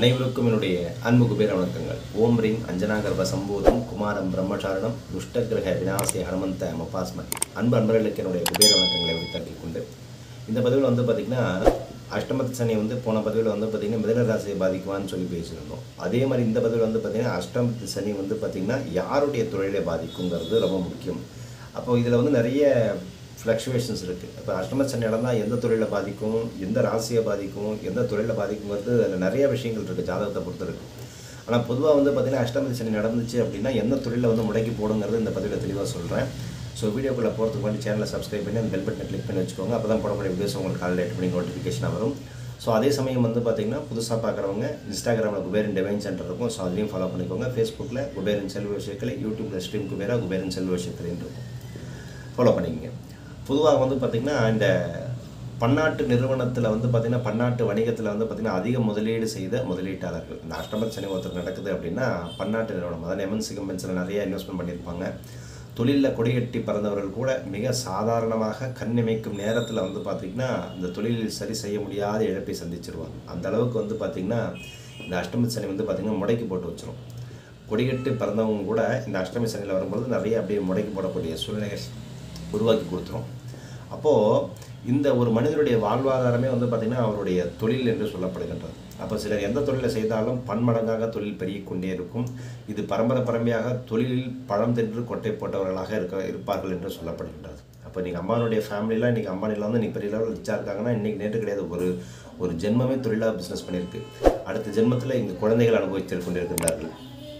அனைவருக்கும் என்னுடைய அன்பு குபேர வணக்கங்கள் ஓம் ரீம் அஞ்சனாகர்ப சம்போதம் குமாரம் பிரம்மச்சாரணம் துஷ்டகிரக விநாசி ஹனுமந்த மபாஸ்மதி அன்பு அன்பர்களுக்கு என்னுடைய குபேர வணக்கங்களை உரித்தாக்கிக் கொண்டு இந்த பதிவில் வந்து பார்த்திங்கன்னா அஷ்டமத்து சனி வந்து போன பதிவில் வந்து பார்த்திங்கன்னா மிதன ராசியை பாதிக்குவான்னு சொல்லி பேசியிருந்தோம் அதே மாதிரி இந்த பதிவில் வந்து பார்த்திங்கன்னா அஷ்டமத்து சனி வந்து பார்த்திங்கன்னா யாருடைய தொழிலை பாதிக்குங்கிறது ரொம்ப முக்கியம் அப்போ இதில் வந்து நிறைய ஃப்ளக்சுவேஷன்ஸ் இருக்குது இப்போ அஷ்டம சனி நடந்தால் எந்த தொழிலை பாதிக்கும் எந்த ராசியை பாதிக்கும் எந்த தொழிலை பாதிக்குங்கிறது அதில் நிறைய விஷயங்கள் இருக்குது ஜாதகத்தை பொறுத்து இருக்குது ஆனால் பொதுவாக வந்து பார்த்திங்கன்னா அஷ்டம சனி நடந்துச்சு அப்படின்னா எந்த தொழிலை வந்து முடக்கி போடுங்கிறது இந்த பதிவில் தெளிவாக சொல்கிறேன் ஸோ வீடியோக்குள்ளே போகிறதுக்கு முன்னாடி சேனலை சப்ஸ்கிரைப் பண்ணி அந்த பெல் பட்டனை கிளிக் பண்ணி வச்சுக்கோங்க அப்போ தான் போடக்கூடிய வீடியோஸ் உங்களுக்கு காலையில் எட்டு மணிக்கு நோட்டிஃபிகேஷன் வரும் ஸோ அதே சமயம் வந்து பார்த்திங்கன்னா புதுசாக பார்க்குறவங்க இன்ஸ்டாகிராமில் குபேரன் டிவைன் சென்டர் இருக்கும் ஸோ அதையும் ஃபாலோ பண்ணிக்கோங்க ஃபேஸ்புக்கில் குபேரன் செல்வ விஷயத்தில் யூடியூப்பில் ஸ்ட்ரீம் குபேரா குபேரன் செல்வ விஷயத்துலேயும் இருக்கும் ஃபாலோ பண்ணிக்கங்க பொதுவாக வந்து பார்த்திங்கன்னா இந்த பன்னாட்டு நிறுவனத்தில் வந்து பார்த்திங்கன்னா பன்னாட்டு வணிகத்தில் வந்து பார்த்திங்கன்னா அதிக முதலீடு செய்த முதலீட்டாளர்கள் இந்த அஷ்டமத் சனி ஒருத்தர் நடக்குது அப்படின்னா பன்னாட்டு நிறுவனம் அதாவது எம்என்சி கம்பெனிஸில் நிறைய இன்வெஸ்ட்மெண்ட் பண்ணியிருப்பாங்க தொழிலில் கொடிகட்டி பறந்தவர்கள் கூட மிக சாதாரணமாக கண்ணிமைக்கும் நேரத்தில் வந்து பார்த்திங்கன்னா இந்த தொழிலில் சரி செய்ய முடியாத இழப்பை சந்திச்சிருவாங்க அந்த அளவுக்கு வந்து பார்த்திங்கன்னா இந்த அஷ்டமத் சனி வந்து பார்த்திங்கன்னா முடக்கி போட்டு வச்சிரும் கொடிகட்டு பிறந்தவங்க கூட இந்த அஷ்டமி சனியில் வரும்பொழுது நிறைய அப்படியே முடக்கி போடக்கூடிய சூழ்நிலைகள் உருவாக்கி கொடுத்துரும் அப்போது இந்த ஒரு மனிதனுடைய வாழ்வாதாரமே வந்து பார்த்திங்கன்னா அவருடைய தொழில் என்று சொல்லப்படுகின்றது அப்போ சிலர் எந்த தொழிலை செய்தாலும் பன்மடங்காக தொழில் பெருகிக் கொண்டே இருக்கும் இது பரம்பரை பரம்பரையாக தொழிலில் பழம் தின்று கொட்டை போட்டவர்களாக இருக்க இருப்பார்கள் என்று சொல்லப்படுகின்றது அப்போ நீங்கள் அம்மானுடைய ஃபேமிலியில் இன்றைக்கி அம்பானியில் வந்து இன்றைக்கி பெரிய லெவலில் ரிச்சாக இருக்காங்கன்னா இன்றைக்கி நேற்று கிடையாது ஒரு ஒரு ஜென்மமே தொழிலாக பிஸ்னஸ் பண்ணியிருக்கு அடுத்த ஜென்மத்தில் இங்கே குழந்தைகள் அனுபவித்து கொண்டிருக்கின்றார்கள்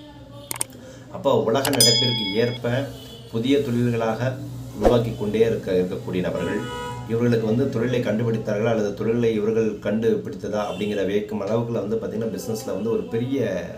அப்போ உலக நடப்பிற்கு ஏற்ப புதிய தொழில்களாக உருவாக்கி கொண்டே இருக்க இருக்கக்கூடிய நபர்கள் இவர்களுக்கு வந்து தொழிலை கண்டுபிடித்தார்களா அல்லது தொழிலை இவர்கள் கண்டுபிடித்ததா அப்படிங்கிற வேக்கும் அளவுக்குள்ள வந்து பார்த்திங்கன்னா பிஸ்னஸில் வந்து ஒரு பெரிய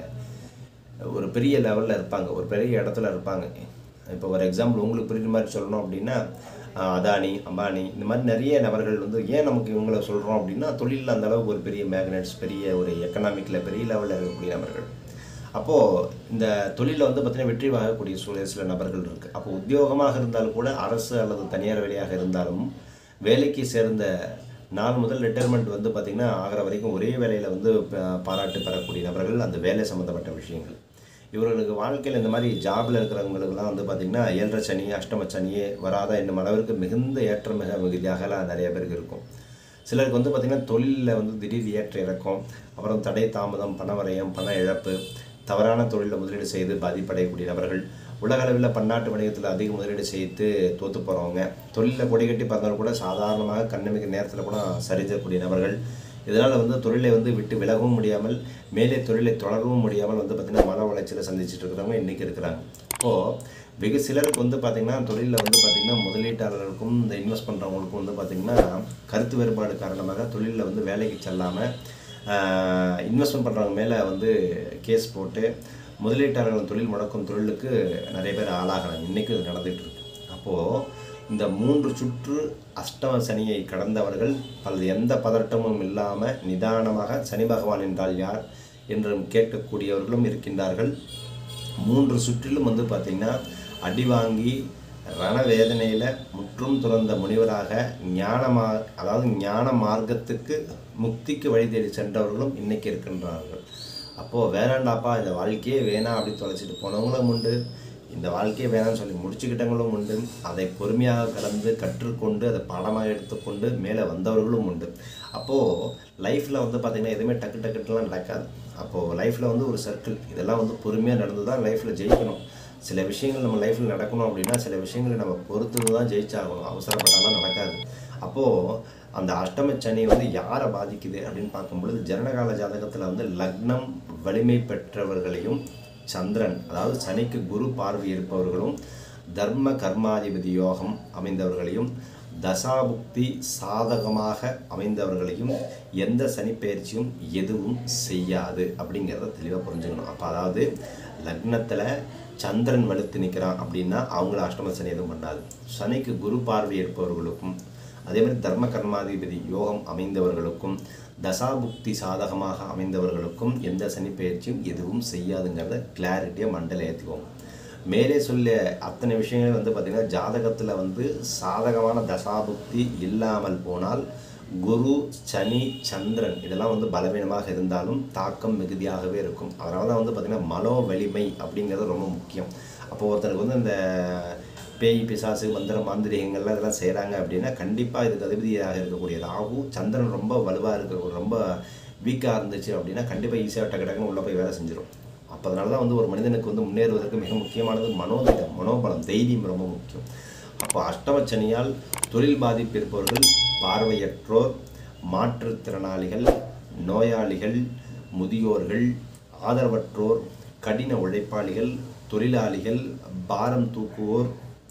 ஒரு பெரிய லெவலில் இருப்பாங்க ஒரு பெரிய இடத்துல இருப்பாங்க இப்போ ஒரு எக்ஸாம்பிள் உங்களுக்கு புரியுற மாதிரி சொல்லணும் அப்படின்னா அதானி அம்பானி இந்த மாதிரி நிறைய நபர்கள் வந்து ஏன் நமக்கு இவங்கள சொல்கிறோம் அப்படின்னா தொழிலில் அந்த அளவுக்கு ஒரு பெரிய மேக்னெட்ஸ் பெரிய ஒரு எக்கனாமிக்கில் பெரிய லெவலில் இருக்கக்கூடிய நபர்கள் அப்போது இந்த தொழிலில் வந்து பார்த்திங்கன்னா வெற்றி வாங்கக்கூடிய சூழல் சில நபர்கள் இருக்குது அப்போ உத்தியோகமாக இருந்தாலும் கூட அரசு அல்லது தனியார் வேலையாக இருந்தாலும் வேலைக்கு சேர்ந்த நாள் முதல் ரிட்டையர்மெண்ட் வந்து பார்த்திங்கன்னா ஆகிற வரைக்கும் ஒரே வேலையில் வந்து பாராட்டு பெறக்கூடிய நபர்கள் அந்த வேலை சம்மந்தப்பட்ட விஷயங்கள் இவர்களுக்கு வாழ்க்கையில் இந்த மாதிரி ஜாபில் இருக்கிறவங்களுக்குலாம் வந்து பார்த்திங்கன்னா ஏழரை சனி அஷ்டம சனியே வராத என்னும் அளவிற்கு மிகுந்த ஏற்ற மிக மிகுதியாகலாம் நிறைய பேருக்கு இருக்கும் சிலருக்கு வந்து பார்த்திங்கன்னா தொழிலில் வந்து திடீர் ஏற்ற இறக்கம் அப்புறம் தடை தாமதம் பணவரையம் பண இழப்பு தவறான தொழிலில் முதலீடு செய்து பாதிப்படையக்கூடிய நபர்கள் உலக அளவில் பன்னாட்டு வணிகத்தில் அதிக முதலீடு செய்து தோற்று போகிறவங்க தொழிலில் கொடி கட்டி பறந்தவங்க கூட சாதாரணமாக கண்ணமிக்க நேரத்தில் கூட சரிஞ்சக்கூடிய நபர்கள் இதனால் வந்து தொழிலை வந்து விட்டு விலகவும் முடியாமல் மேலே தொழிலை தொடரவும் முடியாமல் வந்து பார்த்திங்கன்னா மன உளைச்சலை சந்திச்சுட்டு இருக்கிறவங்க இன்றைக்கி இருக்கிறாங்க இப்போது வெகு சிலருக்கு வந்து பார்த்திங்கன்னா தொழிலில் வந்து பார்த்திங்கன்னா முதலீட்டாளர்களுக்கும் இந்த இன்வெஸ்ட் பண்ணுறவங்களுக்கும் வந்து பார்த்திங்கன்னா கருத்து வேறுபாடு காரணமாக தொழிலில் வந்து வேலைக்கு செல்லாமல் இன்வெஸ்ட்மெண்ட் பண்ணுறவங்க மேலே வந்து கேஸ் போட்டு முதலீட்டாளர்கள் தொழில் முடக்கும் தொழிலுக்கு நிறைய பேர் ஆளாகிறாங்க இன்றைக்கும் இது நடந்துகிட்டு இருக்கு அப்போது இந்த மூன்று சுற்று அஷ்டம சனியை கடந்தவர்கள் அல்லது எந்த பதட்டமும் இல்லாமல் நிதானமாக சனி பகவான் என்றால் யார் என்று கேட்கக்கூடியவர்களும் இருக்கின்றார்கள் மூன்று சுற்றிலும் வந்து பார்த்திங்கன்னா அடி வாங்கி ரணவேதனையில் முற்றும் துறந்த முனிவராக ஞானமா அதாவது ஞான மார்க்கத்துக்கு முக்திக்கு வழி தேடி சென்றவர்களும் இன்னைக்கு இருக்கின்றார்கள் அப்போது வேணாண்டாப்பா இந்த வாழ்க்கையே வேணாம் அப்படி தொலைச்சிட்டு போனவங்களும் உண்டு இந்த வாழ்க்கையே வேணாம்னு சொல்லி முடிச்சுக்கிட்டவங்களும் உண்டு அதை பொறுமையாக கலந்து கற்றுக்கொண்டு அதை பாடமாக எடுத்துக்கொண்டு மேலே வந்தவர்களும் உண்டு அப்போது லைஃப்பில் வந்து பார்த்திங்கன்னா எதுவுமே டக்கு டக்குட்டுலாம் நடக்காது அப்போது லைஃப்பில் வந்து ஒரு சர்க்கிள் இதெல்லாம் வந்து பொறுமையாக நடந்து தான் லைஃப்பில் ஜெயிக்கணும் சில விஷயங்கள் நம்ம லைஃப்பில் நடக்கணும் அப்படின்னா சில விஷயங்களை நம்ம பொறுத்து தான் ஜெயிச்சாகணும் அவசரப்பட்டாலாம் நடக்காது அப்போது அந்த அஷ்டம சனி வந்து யாரை பாதிக்குது அப்படின்னு பார்க்கும்பொழுது ஜனனகால ஜாதகத்தில் வந்து லக்னம் வலிமை பெற்றவர்களையும் சந்திரன் அதாவது சனிக்கு குரு பார்வை இருப்பவர்களும் தர்ம கர்மாதிபதி யோகம் அமைந்தவர்களையும் தசாபுக்தி சாதகமாக அமைந்தவர்களையும் எந்த சனிப்பெயர்ச்சியும் எதுவும் செய்யாது அப்படிங்கிறத தெளிவாக புரிஞ்சுக்கணும் அப்போ அதாவது லக்னத்தில் சந்திரன் வலுத்து நிற்கிறான் அப்படின்னா அவங்கள அஷ்டம சனி எதுவும் பண்ணாது சனிக்கு குரு பார்வை இருப்பவர்களுக்கும் அதே மாதிரி தர்ம கர்மாதிபதி யோகம் அமைந்தவர்களுக்கும் தசாபுக்தி சாதகமாக அமைந்தவர்களுக்கும் எந்த சனி பயிற்சியும் எதுவும் செய்யாதுங்கிறத கிளாரிட்டியாக மண்டல ஏற்றுவோம் மேலே சொல்ல அத்தனை விஷயங்கள் வந்து பார்த்திங்கன்னா ஜாதகத்தில் வந்து சாதகமான தசாபுக்தி இல்லாமல் போனால் குரு சனி சந்திரன் இதெல்லாம் வந்து பலவீனமாக இருந்தாலும் தாக்கம் மிகுதியாகவே இருக்கும் அதனால தான் வந்து பார்த்திங்கன்னா மனோ வலிமை அப்படிங்கிறது ரொம்ப முக்கியம் அப்போ ஒருத்தருக்கு வந்து இந்த பேய் பிசாசு மந்திர மாந்திரிகங்கள்லாம் இதெல்லாம் செய்கிறாங்க அப்படின்னா கண்டிப்பாக இதுக்கு அதிபதியாக இருக்கக்கூடிய ராகு சந்திரன் ரொம்ப வலுவாக இருக்க ரொம்ப வீக்காக இருந்துச்சு அப்படின்னா கண்டிப்பாக ஈஸியாக டக்கு டக்குன்னு உள்ளே போய் வேலை செஞ்சிடும் அப்போ அதனால தான் வந்து ஒரு மனிதனுக்கு வந்து முன்னேறுவதற்கு மிக முக்கியமானது மனோதிடம் மனோபலம் தைரியம் ரொம்ப முக்கியம் அப்போ அஷ்டமச்சனியால் தொழில் பாதிப்பு இருப்பவர்கள் பார்வையற்றோர் மாற்றுத்திறனாளிகள் நோயாளிகள் முதியோர்கள் ஆதரவற்றோர் கடின உழைப்பாளிகள் தொழிலாளிகள் பாரம் தூக்குவோர்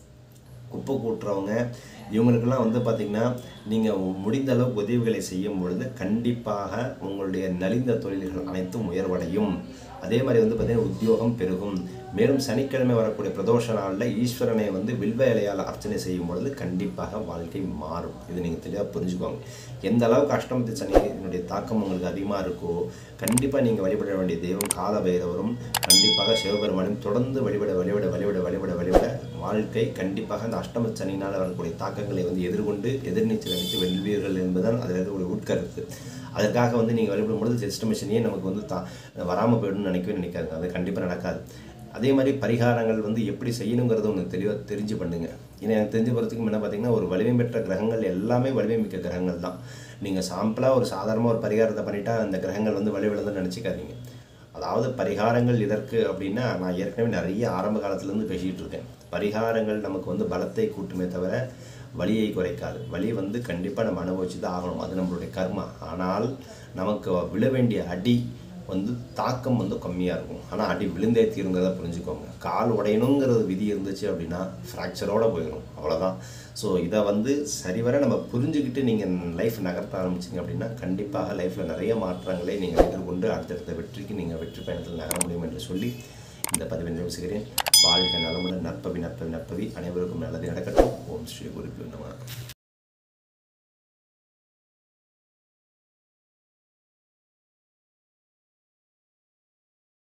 குப்பை கூட்டுறவங்க இவங்களுக்கெல்லாம் வந்து பார்த்திங்கன்னா நீங்கள் முடிந்த அளவுக்கு உதவிகளை செய்யும் பொழுது கண்டிப்பாக உங்களுடைய நலிந்த தொழில்கள் அனைத்தும் உயர்வடையும் அதே மாதிரி வந்து பார்த்திங்கன்னா உத்தியோகம் பெருகும் மேலும் சனிக்கிழமை வரக்கூடிய பிரதோஷ நாளில் ஈஸ்வரனை வந்து வில்வ இலையால் அர்ச்சனை செய்யும் பொழுது கண்டிப்பாக வாழ்க்கை மாறும் இது நீங்கள் தெளிவாக புரிஞ்சுக்கோங்க எந்த அளவுக்கு அஷ்டமத்து சனியினுடைய தாக்கம் உங்களுக்கு அதிகமாக இருக்கோ கண்டிப்பாக நீங்கள் வழிபட வேண்டிய தெய்வம் கால பைரவரும் கண்டிப்பாக சிவபெருமானும் தொடர்ந்து வழிபட வழிபட வழிபட வழிபட வழிபட வாழ்க்கை கண்டிப்பாக அந்த அஷ்டம சனியினால் வரக்கூடிய தாக்கங்களை வந்து எதிர்கொண்டு எதிர்நீச்சல் அளித்து வெல்வீர்கள் என்பதுதான் அதில் இருக்கக்கூடிய உட்கருத்து அதற்காக வந்து நீங்கள் வழிபடும் பொழுது அஷ்டம சனியே நமக்கு வந்து தா வராமல் போயிடும்னு நினைக்கவே நினைக்காது அது கண்டிப்பாக நடக்காது அதே மாதிரி பரிகாரங்கள் வந்து எப்படி செய்யணுங்கிறத ஒன்று தெளிவாக தெரிஞ்சு பண்ணுங்க ஏன்னா எனக்கு தெரிஞ்சு போகிறதுக்கு முன்ன பார்த்தீங்கன்னா ஒரு வலிமை பெற்ற கிரகங்கள் எல்லாமே வலிமை மிக்க கிரகங்கள் தான் நீங்கள் சாம்பிளாக ஒரு சாதாரணமாக ஒரு பரிகாரத்தை பண்ணிட்டா அந்த கிரகங்கள் வந்து வலிவிழந்துன்னு நினச்சிக்காதீங்க அதாவது பரிகாரங்கள் எதற்கு அப்படின்னா நான் ஏற்கனவே நிறைய ஆரம்ப காலத்துலேருந்து பேசிகிட்டு இருக்கேன் பரிகாரங்கள் நமக்கு வந்து பலத்தை கூட்டுமே தவிர வலியை குறைக்காது வலி வந்து கண்டிப்பாக நம்ம அனுபவிச்சு தான் ஆகணும் அது நம்மளுடைய கர்மா ஆனால் நமக்கு விழ வேண்டிய அடி வந்து தாக்கம் வந்து கம்மியாக இருக்கும் ஆனால் அடி விழுந்தே தீருங்கிறத புரிஞ்சுக்கோங்க கால் உடையணுங்கிறது விதி இருந்துச்சு அப்படின்னா ஃப்ராக்சரோடு போயிடும் அவ்வளோதான் ஸோ இதை வந்து சரிவர நம்ம புரிஞ்சுக்கிட்டு நீங்கள் லைஃப் நகர்த்த ஆரம்பிச்சிங்க அப்படின்னா கண்டிப்பாக லைஃப்பில் நிறைய மாற்றங்களை நீங்கள் எதிர்கொண்டு அடுத்தடுத்த வெற்றிக்கு நீங்கள் வெற்றி பயணத்தில் நகர முடியும் என்று சொல்லி இந்த பதிவை நிறைவு வாழ்க நலமுடன் நற்பவி நற்பவி நற்பவி அனைவருக்கும் நல்லது நடக்கட்டும் ஓம் ஸ்ரீ குருப்பியோ நம